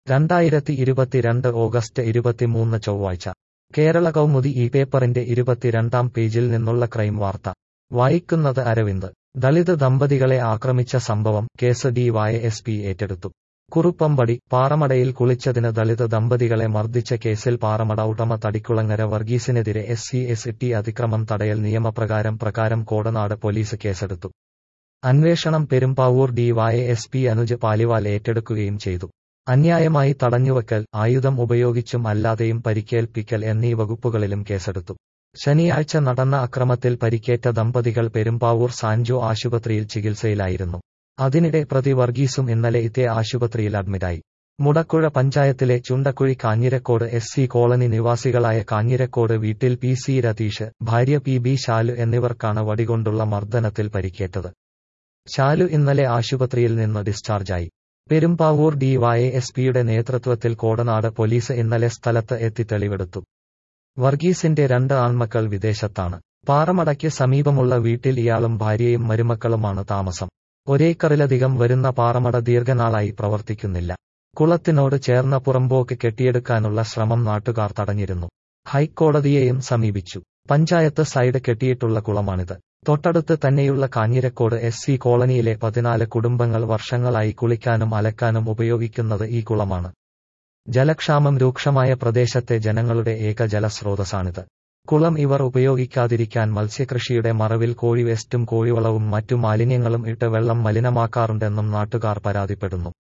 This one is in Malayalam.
രണ്ടായിരത്തി ഇരുപത്തിരണ്ട് ഓഗസ്റ്റ് ഇരുപത്തിമൂന്ന് ചൊവ്വാഴ്ച കേരള കൗമുദി ഈ പേപ്പറിന്റെ ഇരുപത്തിരണ്ടാം പേജിൽ നിന്നുള്ള ക്രൈം വാർത്ത വായിക്കുന്നത് അരവിന്ദ് ദളിത് ദമ്പതികളെ ആക്രമിച്ച സംഭവം കേസ് ഡിവൈ എസ് പി ഏറ്റെടുത്തു കുറുപ്പമ്പടി പാറമടയിൽ കുളിച്ചതിന് ദളിത് ദമ്പതികളെ മർദ്ദിച്ച കേസിൽ പാറമട ഉടമ തടിക്കുളങ്ങര വർഗീസിനെതിരെ എസ് സി എസ് ടി അതിക്രമം തടയൽ നിയമപ്രകാരം പ്രകാരം കോടനാട് പോലീസ് കേസെടുത്തു അന്വേഷണം Perumbavoor DY S P Anuj Paliwal ഏറ്റെടുക്കുകയും ചെയ്തു അന്യായമായി തടഞ്ഞുവെക്കൽ ആയുധം ഉപയോഗിച്ചും അല്ലാതെയും പരിക്കേൽപ്പിക്കൽ എന്നീ വകുപ്പുകളിലും കേസെടുത്തു ശനിയാഴ്ച നടന്ന അക്രമത്തിൽ പരിക്കേറ്റ ദമ്പതികൾ പെരുമ്പാവൂർ സാൻജോ ആശുപത്രിയിൽ ചികിത്സയിലായിരുന്നു അതിനിടെ പ്രതി വർഗീസും ഇന്നലെ ഇതേ ആശുപത്രിയിൽ അഡ്മിറ്റായി മുടക്കുഴ പഞ്ചായത്തിലെ Chundakkuzhi Kanjirakkode S C colony നിവാസികളായ കാഞ്ഞിരക്കോട് വീട്ടിൽ പി സി രതീഷ് ഭാര്യ പി ബി ശാലു എന്നിവർക്കാണ് വടികൊണ്ടുള്ള മർദ്ദനത്തിൽ പരിക്കേറ്റത് ശാലു ഇന്നലെ ആശുപത്രിയിൽ നിന്ന് ഡിസ്ചാർജായി പെരുമ്പാവൂർ ഡിവൈ എസ് പിയുടെ നേതൃത്വത്തിൽ കോടനാട് പോലീസ് ഇന്നലെ സ്ഥലത്ത് എത്തി തെളിവെടുത്തു വർഗീസിന്റെ രണ്ട് ആൺമക്കൾ വിദേശത്താണ് പാറമടയ്ക്ക് സമീപമുള്ള വീട്ടിൽ ഇയാളും ഭാര്യയും മരുമക്കളുമാണ് താമസം ഒരേക്കറിലധികം വരുന്ന പാറമട ദീർഘനാളായി പ്രവർത്തിക്കുന്നില്ല കുളത്തിനോട് ചേർന്ന പുറമ്പോക്ക് കെട്ടിയെടുക്കാനുള്ള ശ്രമം നാട്ടുകാർ തടഞ്ഞിരുന്നു ഹൈക്കോടതിയെയും സമീപിച്ചു പഞ്ചായത്ത് സൈഡ് കെട്ടിയിട്ടുള്ള കുളമാണിത് തൊട്ടടുത്ത് തന്നെയുള്ള കാഞ്ഞിരക്കോട് എസ് സി കോളനിയിലെ പതിനാല് കുടുംബങ്ങൾ വർഷങ്ങളായി കുളിക്കാനും അലക്കാനും ഉപയോഗിക്കുന്നത് ഈ കുളമാണ് ജലക്ഷാമം രൂക്ഷമായ പ്രദേശത്തെ ജനങ്ങളുടെ ഏക ജലസ്രോതസ്സാണിത് കുളം ഇവർ ഉപയോഗിക്കാതിരിക്കാൻ മത്സ്യകൃഷിയുടെ മറവിൽ കോഴി വേസ്റ്റും കോഴിവളവും മറ്റു മാലിന്യങ്ങളും ഇട്ട് വെള്ളം മലിനമാക്കാറുണ്ടെന്നും നാട്ടുകാർ പരാതിപ്പെടുന്നു